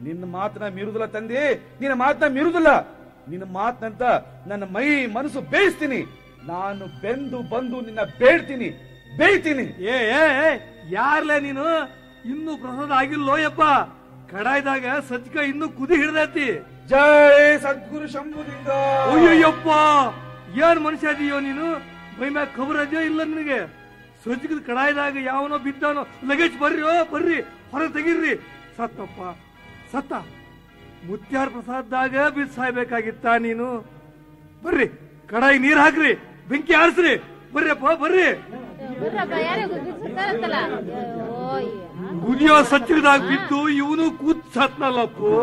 ನಿನ್ನ ಮಾತನ್ನ ಮೀರುದಿಲ್ಲ ತಂದೆ ನಿನ್ನ ಮಾತನ್ನ ಮೀರುದಿಲ್ಲ ನಿನ್ನ ಮಾತನಂತ ನನ್ನ ಮೈ ಮನಸ್ಸು ಬೇಯಿಸ್ತೀನಿ ನಾನು ಬೆಂದು ಬಂದು ನಿನ್ನ ಬೇಡ್ತೀನಿ ಬೇಯ್ತೀನಿ ಏ ಏ ಏ, ಯಾರ್ಲೆ ನೀನು ಇನ್ನು ಪ್ರಸಾದ ಆಗಿಲ್ಲೋ ಯಪ್ಪ ಕಡಾಯ್ದಾಗ ಸಜ್ಕ ಇನ್ನು ಕುದಿ ಹಿಡ್ದೈತಿ ಜೈ ಸದ್ಗುರು ಶಂಭುಲಿಂಗ ಅಯ್ಯಯ್ಯಪ್ಪ ಏನ್ ಮನುಷ್ಯ ಅದೀಯೋ ನೀನು ಮೈ ಮ್ಯಾಗ ಖಬರ್ ಅದೆಯೋ ಇಲ್ಲ ನಿನಗೆ ಸಜ್ಜಕದ ಕಡಾಯ್ದಾಗ ಯಾವನೋ ಬಿದ್ದಾನೋ ಲಗೇಜ್ ಬರ್ರಿ ಓ ಬರ್ರಿ ಹೊರಗೆ ತೆಗೀರ್ರಿ ಸತ್ತಪ್ಪ ಸತ್ತ ಮುತ್ಯಾರ ಪ್ರಸಾದದಾಗ ಬಿದ್ದು ಸಾಯ್ಬೇಕಾಗಿತ್ತ ನೀನು ಬರ್ರಿ ಕಡಾಯಿ ನೀರ್ ಹಾಕ್ರಿ ಬೆಂಕಿ ಆರಿಸ್ರಿ ಬರ್ರಿಯಪ್ಪ ಬರ್ರಿ ಬಿಡ್ರಪ್ಪ ಯಾರೇ ಸುತ್ತಾರತ್ತಲ್ಲ ಓ ಕುದಿಯೋ ಸಚ್ಚರದಾಗ ಬಿದ್ದು ಇವನು ಕೂತ್ ಸತ್ನಲ್ಲಪ್ಪೋ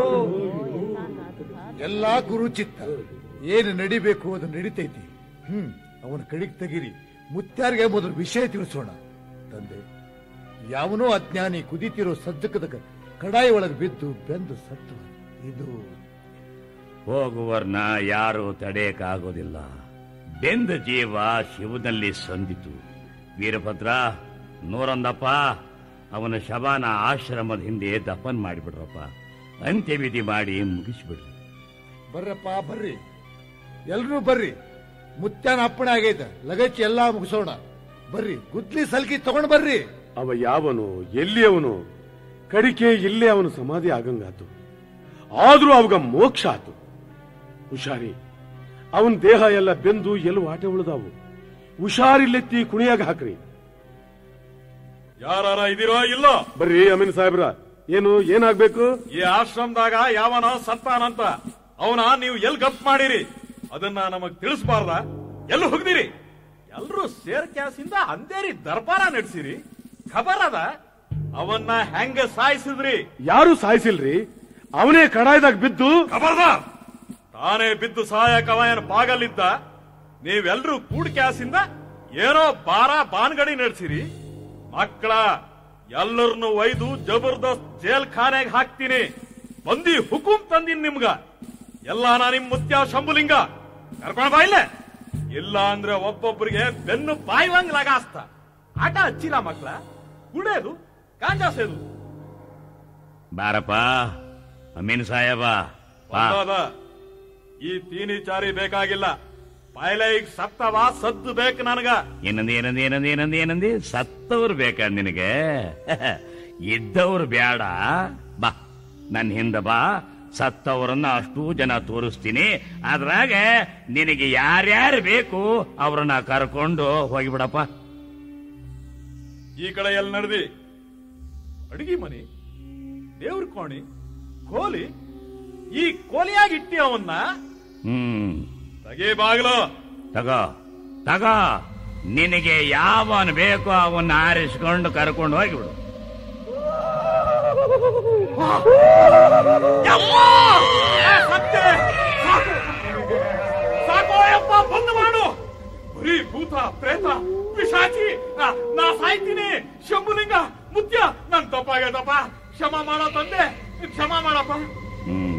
ಎಲ್ಲಾ ಗುರು ಚಿತ್ತ ಏನು ನಡಿಬೇಕು ಅದು ನಡಿತೈತಿ ಹ್ಮ್ ಅವನ ಕಡಿಗೆ ತೆಗಿರಿ ಮುತ್ಯಾರಿಗೆ ಮೊದಲು ವಿಷಯ ತಿಳಿಸೋಣ ತಂದೆ ಯಾವನೋ ಅಜ್ಞಾನಿ ಕುದಿತಿರೋ ಸಜ್ಜಕದ ಕ- ಕಡಾಯಿ ಒಳಗೆ ಬಿದ್ದು ಬೆಂದು ಸತ್ತು ಇದು ಹೋಗುವರ್ನ ಯಾರು ತಡೆಯಕ್ಕಾಗೋದಿಲ್ಲ ಬೆಂದ ಜೀವ ಶಿವನಲ್ಲಿ ಸಂದಿತು ವೀರಭದ್ರ ನೂರೊಂದಪ್ಪ ಅವನ ಶವಾನ ಆಶ್ರಮದ ಹಿಂದೆ ದಫನ್ ಮಾಡಿಬಿಡ್ರಪ್ಪ ಅಂತ್ಯವಿಧಿ ಮಾಡಿ ಮುಗಿಸ್ಬಿಡ್ರಿ ಬರ್ರಪ್ಪ ಬರ್ರಿ ಎಲ್ರೂ ಬರ್ರಿ ಮುತ್ಯಾನ ಅಪ್ಪಣೆ ಆಗೈತೆ ಲಗಚ್ಚಿ ಎಲ್ಲಾ ಮುಗಿಸೋಣ ಬರ್ರಿ ಗುದ್ಲಿ ಸಲ್ಕಿ ತಗೊಂಡ್ ಬರ್ರಿ ಅವ ಯಾವನು ಎಲ್ಲಿ ಅವನು ಕಡಿಕೆ ಇಲ್ಲೇ ಅವನು ಸಮಾಧಿ ಆಗಂಗಾತು ಆದ್ರೂ ಅವಾಗ ಮೋಕ್ಷ ಆತು ಹುಷಾರಿ ಅವನ್ ದೇಹ ಎಲ್ಲ ಬೆಂದು ಎಲ್ಲಿ ಆಟೆ ಉಳಿದಾವು ಹುಷಾರಿಲ್ಲೆತ್ತಿ ಕುಣಿಯಾಗ ಹಾಕ್ರಿ ಯಾರಾರ ಇದೀರೋ ಇಲ್ಲ ಬರ್ರಿ ಅಮೀನ್ ಸಾಹೇಬ್ರ ಏನು ಏನಾಗ್ಬೇಕು ಈ ಆಶ್ರಮದಾಗ ಯಾವನೋ ಸತ್ತಾನಂತ ಅವನ ನೀವು ಎಲ್ ಗಪ್ ಮಾಡಿರಿ ಅದನ್ನ ನಮಗ್ ತಿಳಿಸ್ಬಾರ್ದ ಎಲ್ಲಿ ಹೋಗ್ದಿರಿ ಎಲ್ರು ಸೇರ್ ಕ್ಯಾಸಿಂದ ಅಂದೇರಿ ದರ್ಬಾರ ನಡೆಸಿರಿ ಖಬರ್ ಅದ ಅವನ್ನ ಹೆಂಗ ಸಾಯಿಸಿದ್ರಿ ಯಾರು ಸಾಯಿಸಿಲ್ರಿ ಅವನೇ ಕಡಾಯ್ದಾಗ ಬಿದ್ದು ಖಬರ್ದಾರ್ ತಾನೇ ಬಿದ್ದು ಸಹಾಯಕ ಅವನ ಬಾಗಲ್ಲಿದ್ದ ನೀವೆಲ್ರೂ ಕೂಡ್ ಕ್ಯಾಸಿಂದ ಏನೋ ಬಾರ ಬಾನ್ಗಡಿ ನಡೆಸಿರಿ ಮಕ್ಕಳ ಎಲ್ಲರನ್ನು ಒಯ್ದು ಜಬರ್ದಸ್ತ್ ಜೇಲ್ ಖಾನೆಗೆ ಹಾಕ್ತೀನಿ ಬಂದಿ ಹುಕುಂ ತಂದಿನ್ ನಿಮ್ಗ ಎಲ್ಲ ನಾ ನಿಮ್ ಮುತ್ಯ ಶಂಭುಲಿಂಗ ಕರ್ಕೊಂಡ್ ಬಾ ಇಲ್ಲೇ ಇಲ್ಲ ಅಂದ್ರೆ ಒಬ್ಬೊಬ್ಬರಿಗೆ ಬೆನ್ನು ಬಾಯ್ವಂಗ್ ಲಗಾಸ್ತ ಆಟ ಹಚ್ಚಿಲ್ಲ ಮಕ್ಕಳ ಕುಡಿಯೋದು ಗಾಂಜಾ ಸೇದು ಬಾರಪ್ಪ ಅಮೀನ್ ಸಾಹೇಬ ಬಾ ಬಂದಾದ. ಈ ತೀನಿ ಚಾರಿ ಬೇಕಾಗಿಲ್ಲ ಪಾಯ್ಲೆ ಈಗ ಸತ್ತವ ಸದ್ದು ಬೇಕು ನನಗ ಏನಂದಿ ಏನಂದಿ ಏನಂದಿ ಏನಂದಿ ಏನಂದಿ ಸತ್ತವ್ರು ಬೇಕಾ ನಿನಗೆ ಇದ್ದವ್ರು ಬೇಡ ಬಾ ನನ್ನ ಹಿಂದ ಬಾ ಸತ್ತವರನ್ನ ಅಷ್ಟೂ ಜನ ತೋರಿಸ್ತೀನಿ ಅದ್ರಾಗ ನಿನಗೆ ಯಾರ್ಯಾರು ಬೇಕು ಅವ್ರನ್ನ ಕರ್ಕೊಂಡು ಹೋಗಿಬಿಡಪ್ಪ ಈ ಕಡೆ ಎಲ್ಲಿ ನಡೆದಿ ಅಡಿಗೆ ಮನಿ ದೇವ್ರ ಕೋಣಿ ಕೋಲಿ ಈ ಕೋಲಿಯಾಗಿ ಇಟ್ಟಿ ಅವನ್ನ ಹ್ಮ್ ತಗೇ ಬಾಗ್ಲು ತಗೋ ತಗೋ ನಿನಗೆ ಯಾವನ್ ಬೇಕೋ ಅವನ್ನ ಆರಿಸ್ಕೊಂಡು ಕರ್ಕೊಂಡು ಹೋಗಿಬಿಡು ಯಮ್ಮ! ಏ, ಸತ್ತೆ! ಸಾಕು! ಸಾಕು ಯಪ್ಪ ಬಂದ್ ಮಾಡು ಬರೀ ಭೂತ ಪ್ರೇತ ಪಿಶಾಚಿ ನಾ- ನಾ ಸಾಯ್ತೀನಿ ಶಂಭುಲಿಂಗ ಮುತ್ಯ ನನ್ ತಪ್ಪಾಗೈತಪ್ಪ ಕ್ಷಮ ಮಾಡೋ ತಂದೆ ಕ್ಷಮ ಮಾಡಪ್ಪ ಹ್ಮ್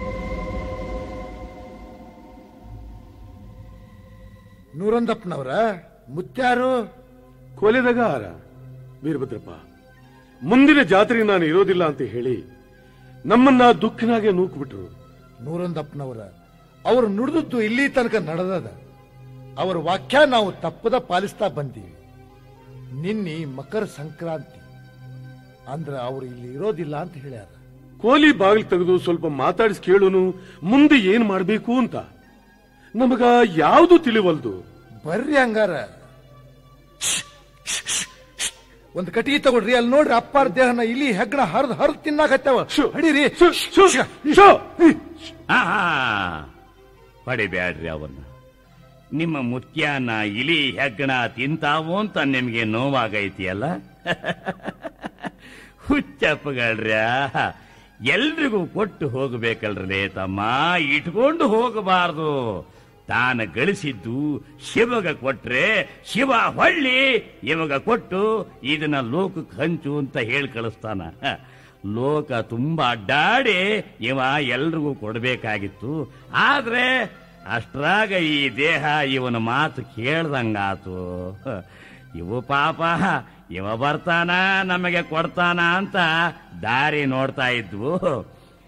ನೂರೊಂದಪ್ಪನವ್ರ ಮುತ್ಯಾರು ಕೊಲೆದಾಗ ಆರ ವೀರಭದ್ರಪ್ಪ ಮುಂದಿನ ಜಾತ್ರೆ ನಾನು ಇರೋದಿಲ್ಲ ಅಂತ ಹೇಳಿ ನಮ್ಮನ್ನ ದುಃಖನಾಗೆ ನೂಕ್ಬಿಟ್ರು ನೂರೊಂದಪ್ಪನವರ ಅವರು ನುಡಿದದ್ದು ಇಲ್ಲಿ ತನಕ ನಡೆದದ ಅವರ ವಾಕ್ಯ ನಾವು ತಪ್ಪದ ಪಾಲಿಸ್ತಾ ಬಂದೀವಿ ನಿನ್ನೆ ಮಕರ ಸಂಕ್ರಾಂತಿ ಅಂದ್ರ ಅವರು ಇಲ್ಲಿ ಇರೋದಿಲ್ಲ ಅಂತ ಹೇಳ್ಯಾರ ಕೋಲಿ ಬಾಗಿಲು ತೆಗೆದು ಸ್ವಲ್ಪ ಮಾತಾಡಿಸಿ ಕೇಳುನು ಮುಂದೆ ಏನ್ ಮಾಡ್ಬೇಕು ಅಂತ ನಮಗ ಯಾವುದು ತಿಳಿವಲ್ದು ಬರ್ರಿ ಹಂಗಾರ ಒಂದ್ ಕಟ್ಟಿಗೆ ತಗೊಳ್ರಿ ಅಲ್ಲಿ ನೋಡ್ರಿ ಅಪ್ಪಾರ ದೇಹನ ಇಲ್ಲಿ ಹೆಗ್ಗಣ ಹರಿದ್ ಹರಿದ್ ತಿನ್ನಾಕತ್ತವ ಹಡೀರಿ ಆಹಾ ಹೊಡಿಬ್ಯಾಡ್ರಿ ಅವನ್ನ ನಿಮ್ಮ ಮುತ್ಯಾನ ಇಲಿ ಹೆಗ್ಗಣ ತಿಂತಾವು ಅಂತ ನಿಮ್ಗೆ ನೋವಾಗೈತಿಯಲ್ಲ ಹುಚ್ಚಪ್ಪಗಳ್ರ್ಯ ಎಲ್ರಿಗೂ ಕೊಟ್ಟು ಹೋಗಬೇಕಲ್ರೇ ತಮ್ಮ ಇಟ್ಕೊಂಡು ಹೋಗಬಾರ್ದು ತಾನು ಗಳಿಸಿದ್ದು ಶಿವಗ ಕೊಟ್ರೆ ಶಿವ ಹೊಳ್ಳಿ ಇವಾಗ ಕೊಟ್ಟು ಇದನ್ನ ಲೋಕಕ್ಕೆ ಹಂಚು ಅಂತ ಹೇಳಿ ಕಳಿಸ್ತಾನ ಹ. ಲೋಕ ತುಂಬಾ ಅಡ್ಡಾಡಿ ಇವ ಎಲ್ರಿಗೂ ಕೊಡಬೇಕಾಗಿತ್ತು ಆದ್ರೆ ಅಷ್ಟ್ರಾಗ ಈ ದೇಹ ಇವನ ಮಾತು ಕೇಳ್ದಂಗಾತು ಹ. ಇವು ಪಾಪ ಇವ ಬರ್ತಾನ ನಮಗೆ ಕೊಡ್ತಾನ ಅಂತ ದಾರಿ ನೋಡ್ತಾ ಇದ್ವು